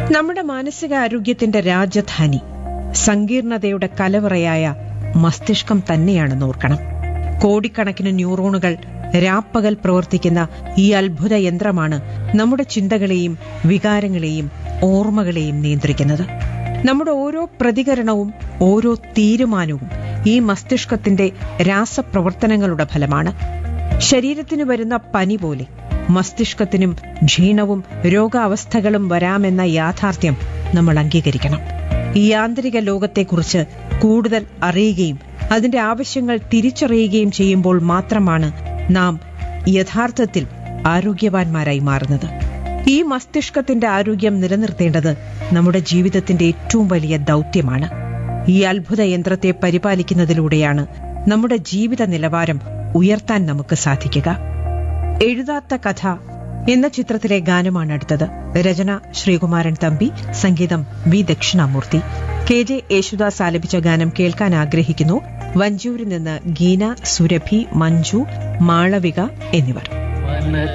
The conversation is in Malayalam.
നമ്മുടെ മാനസികാരോഗ്യത്തിന്റെ രാജധാനി സങ്കീർണതയുടെ കലവറയായ മസ്തിഷ്കം തന്നെയാണെന്ന് ഓർക്കണം കോടിക്കണക്കിന് ന്യൂറോണുകൾ രാപ്പകൽ പ്രവർത്തിക്കുന്ന ഈ അത്ഭുത യന്ത്രമാണ് നമ്മുടെ ചിന്തകളെയും വികാരങ്ങളെയും ഓർമ്മകളെയും നിയന്ത്രിക്കുന്നത് നമ്മുടെ ഓരോ പ്രതികരണവും ഓരോ തീരുമാനവും ഈ മസ്തിഷ്കത്തിന്റെ രാസപ്രവർത്തനങ്ങളുടെ ഫലമാണ് ശരീരത്തിന് വരുന്ന പനി പോലെ മസ്തിഷ്കത്തിനും ക്ഷീണവും രോഗാവസ്ഥകളും വരാമെന്ന യാഥാർത്ഥ്യം നമ്മൾ അംഗീകരിക്കണം ഈ ആന്തരിക ലോകത്തെക്കുറിച്ച് കൂടുതൽ അറിയുകയും അതിന്റെ ആവശ്യങ്ങൾ തിരിച്ചറിയുകയും ചെയ്യുമ്പോൾ മാത്രമാണ് നാം യഥാർത്ഥത്തിൽ ആരോഗ്യവാന്മാരായി മാറുന്നത് ഈ മസ്തിഷ്കത്തിന്റെ ആരോഗ്യം നിലനിർത്തേണ്ടത് നമ്മുടെ ജീവിതത്തിന്റെ ഏറ്റവും വലിയ ദൗത്യമാണ് ഈ അത്ഭുത യന്ത്രത്തെ പരിപാലിക്കുന്നതിലൂടെയാണ് നമ്മുടെ ജീവിത നിലവാരം ഉയർത്താൻ നമുക്ക് സാധിക്കുക എഴുതാത്ത കഥ എന്ന ചിത്രത്തിലെ ഗാനമാണ് അടുത്തത് രചന ശ്രീകുമാരൻ തമ്പി സംഗീതം V Dakshinamoorthy K J Yesudas ആലപിച്ച ഗാനം കേൾക്കാൻ ആഗ്രഹിക്കുന്നു വഞ്ചൂരിൽ നിന്ന് ഗീന സുരഭി മഞ്ജു മാളവിക എന്നിവർ വന